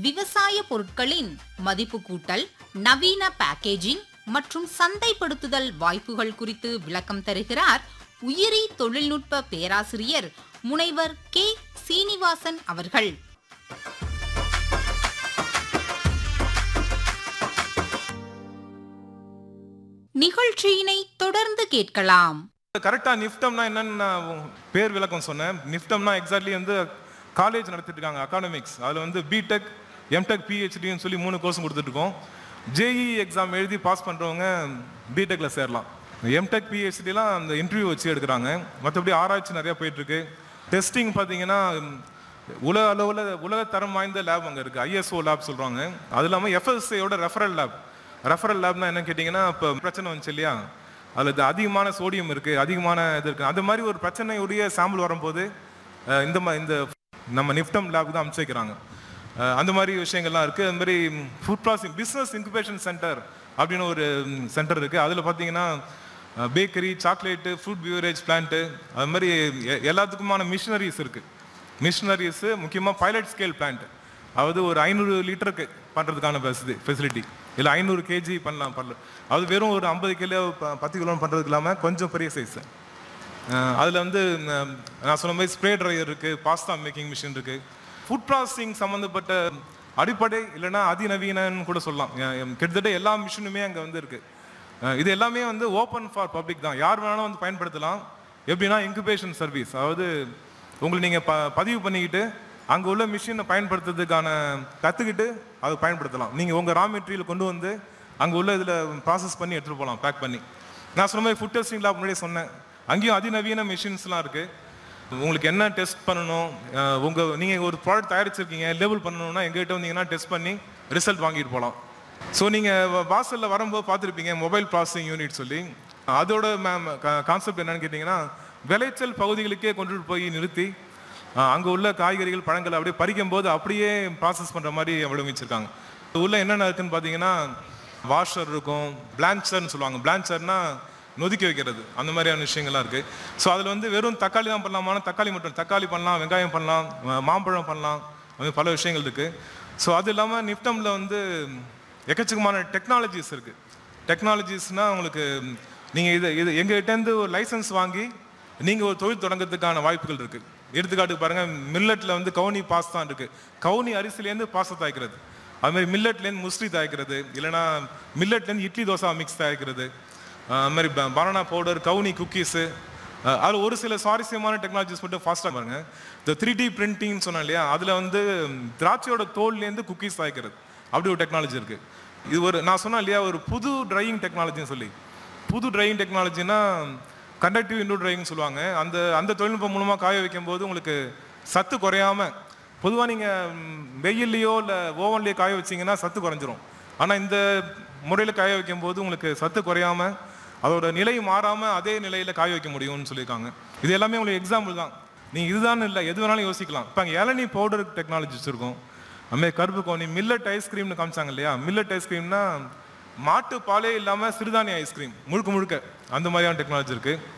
விவசாய பொருட்களின் மதிப்பு கூட்டல் நவீன பேக்கேஜிங் மற்றும் சந்தைப்படுத்துதல் வாய்ப்புகள் குறித்து விளக்கம் தருகிறார் உயிரி தொழில்நுட்ப பேராசிரியர் முனைவர் கே சீனிவாசன் அவர்கள் நிகழ்ச்சியினை தொடர்ந்து கேட்கலாம் கரெக்டாக நிஃப்டம்னா என்னன்னு நான் பேர் விளக்கம் சொன்னேன் நிஃப்டம்னா எக்ஸாக்ட்லி வந்து காலேஜ் நடத்திட்டு இருக்காங்க அகாடமிக்ஸ் அதில் வந்து பிடெக் எம்டெக் பிஹெச்டின்னு சொல்லி மூணு கோர்ஸ் கொடுத்துட்ருக்கோம் ஜேஇ எக்ஸாம் எழுதி பாஸ் பண்ணுறவங்க பிடெக்கில் சேரலாம் எம்டெக் பிஹெச்டிலாம் அந்த இன்டர்வியூ வச்சு எடுக்கிறாங்க மற்றபடி ஆராய்ச்சி நிறையா போயிட்டுருக்கு டெஸ்டிங் பார்த்தீங்கன்னா உலக அளவில் உலக தரம் வாய்ந்த லேப் அங்கே இருக்குது ஐஎஸ்ஓ லேப் சொல்கிறாங்க அது இல்லாமல் எஃப்எஸ்ஐயோட ரெஃபரல் லேப் ரெஃபரல் லேப்னா என்ன கேட்டிங்கன்னா இப்போ பிரச்சனை வந்துச்சு இல்லையா அதில் இது அதிகமான சோடியம் இருக்குது அதிகமான இது இருக்குது அந்த மாதிரி ஒரு பிரச்சனையுடைய சாம்பிள் வரும்போது அஹ், இந்த மா இந்த நம்ம நிஃப்டம் லேபுக்கு தான் அனுப்பிச்சு வைக்கிறாங்க அஹ், அந்த மாதிரி விஷயங்கள்லாம் இருக்குது அது மாதிரி food processing business incubation centre அப்படின்னு ஒரு சென்டர் இருக்குது அதில் பார்த்தீங்கன்னா bakery chocolate fruit beverage plant அது மாதிரி எ- எல்லாத்துக்குமான மிஷினரிஸ் இருக்குது மிஷினரிஸு முக்கியமாக பைலட் ஸ்கேல் பிளான்ட் அதாவது ஒரு ஐநூறு லிட்டருக்கு பண்ணுறதுக்கான ஃபெசிலிட்டி ஃபெசிலிட்டி இல்லை ஐநூறு கேஜி பண்ணலாம் பண்ணல அது வெறும் ஒரு ஐம்பது கிலோ ப- பத்து கிலோ பண்ணுறதுக்கு இல்லாமல் கொஞ்சம் பெரிய சைஸு அதில் வந்து ம், நான் சொன்ன மாதிரி ஸ்ப்ரே ட்ரையர் இருக்குது பாஸ்தா மேக்கிங் மிஷின் இருக்குது ஃபுட் ப்ராசஸிங் சம்மந்தப்பட்ட அடிப்படை இல்லைன்னா அதிநவீனன்னு கூட சொல்லலாம் அஹ், எம், கிட்டத்தட்ட எல்லா மிஷினுமே அங்கே வந்து இருக்குது இது எல்லாமே வந்து ஓப்பன் ஃபார் பப்ளிக் தான் யார் வேணாலும் வந்து பயன்படுத்தலாம் எப்படின்னா இன்குபேஷன் சர்வீஸ் அதாவது உங்களை நீங்கள் ப பதிவு பண்ணிக்கிட்டு அங்கே உள்ள மிஷினை பயன்படுத்துறதுக்கான கற்றுக்கிட்டு அதை பயன்படுத்தலாம் நீங்கள் உங்கள் ரா மெட்டீரியல் கொண்டு வந்து அங்கே உள்ள இதில் ப்ராசஸ் பண்ணி எடுத்துகிட்டு போகலாம் பேக் பண்ணி நான் சொன்ன மாதிரி ஃபுட் டெஸ்டிங் லேப் முன்னாடியே சொன்னேன் அங்கேயும் அதிநவீன மிஷின்ஸ்லாம் இருக்குது உங்களுக்கு என்ன டெஸ்ட் பண்ணணும் அஹ் உங்க நீங்க ஒரு ப்ராடக்ட் தயாரிச்சிருக்கீங்க லேபிள் பண்ணணும்னா எங்ககிட்ட வந்தீங்கன்னா டெஸ்ட் பண்ணி ரிசல்ட் வாங்கிட்டு போகலாம் ஸோ நீங்க வ- வாசல்ல வரும்போது பார்த்துருப்பீங்க மொபைல் ப்ராசஸிங் யூனிட் சொல்லி அதோட கான்செப்ட் என்னன்னு கேட்டிங்கன்னா விளைச்சல் பகுதிகளுக்கே கொண்டுட்டு போய் நிறுத்தி அஹ் அங்க உள்ள காய்கறிகள் பழங்களை அப்படியே பறிக்கும் போது அப்படியே ப்ராசஸ் பண்ற மாதிரி வடிவமைச்சிருக்காங்க இது உள்ள என்னென்ன இருக்குன்னு பார்த்தீங்கன்னா வாஷர் இருக்கும் பிளான்ச்சர்னு சொல்லுவாங்க பிளான்ச்சர்னா நொதிக்க வைக்கிறது அந்த மாதிரியான விஷயங்கள்லாம் இருக்கு ஸோ அதில் வந்து வெறும் தக்காளி தான் பண்ணலாமான தக்காளி மட்டும் தக்காளி பண்ணலாம் வெங்காயம் பண்ணலாம் ம- மாம்பழம் பண்ணலாம் அது மாதிரி பல விஷயங்கள் இருக்கு ஸோ அது இல்லாமல் நிப்டம்ல வந்து எக்கச்சக்கமான டெக்னாலஜிஸ் இருக்கு டெக்னாலஜிஸ்னால் உங்களுக்கு நீங்கள் இது இது எங்ககிட்டேருந்து ஒரு லைசன்ஸ் வாங்கி நீங்கள் ஒரு தொழில் தொடங்குறதுக்கான வாய்ப்புகள் இருக்கு எடுத்துக்காட்டுக்கு பாருங்க மில்லட்ல வந்து கவுனி பாஸ் தான் இருக்கு கவுனி அரிசிலேருந்து பாஸ்தா தயாரிக்கிறது அது மாதிரி மில்லட்லேருந்து முஸ்லி தயாரிக்கிறது இல்லைன்னா மில்லட்லேருந்து இட்லி தோசை மிக்ஸ் தயாரிக்கிறது அஹ் அது மாதிரி பனானா பவுடர் கவுனி குக்கீஸு அதில் ஒரு சில சுவாரஸ்யமான டெக்னாலஜிஸ் மட்டும் ஃபாஸ்ட்டாக பாருங்க இந்த த்ரீ டி பிரிண்டிங்னு சொன்னேன் இல்லையா அதில் வந்து திராட்சையோட தோல்லேருந்து குக்கீஸ் தயாரிக்கிறது அப்படி ஒரு டெக்னாலஜி இருக்கு இது ஒரு நான் சொன்னேன் இல்லையா ஒரு புது ட்ரையிங் டெக்னாலஜின்னு சொல்லி புது ட்ரையிங் டெக்னாலஜினா கண்டக்டிவ் இன்டோ ட்ரையிங் சொல்லுவாங்க அந்த அந்த தொழில்நுட்பம் மூலமாக காய வைக்கும் போது உங்களுக்கு சத்து குறையாம பொதுவாக நீங்கள் வெயில்லையோ இல்லை ஓவன்லேயோ காய வச்சீங்கன்னா சத்து குறைஞ்சிரும் ஆனால் இந்த முறையில் காய வைக்கும் போது உங்களுக்கு சத்து குறையாம அதோட நிலை மாறாம அதே நிலையில காய வைக்க முடியும்னு சொல்லியிருக்காங்க இது எல்லாமே உங்களுக்கு எக்ஸாம்பிள் தான் நீங்க இதுதான் இல்லை எது வேணாலும் யோசிக்கலாம் இப்போ அங்கே இளநீ பவுடர் டெக்னாலஜி வச்சிருக்கோம் அதுமாதிரி கருப்பு கோணி மில்லட் ஐஸ்கிரீம்னு காமிச்சாங்க இல்லையா மில்லட் ஐஸ்கிரீம்னா மாட்டு பாலே இல்லாமல் சிறுதானிய ஐஸ்கிரீம் முழுக்க முழுக்க அந்த மாதிரியான டெக்னாலஜி இருக்கு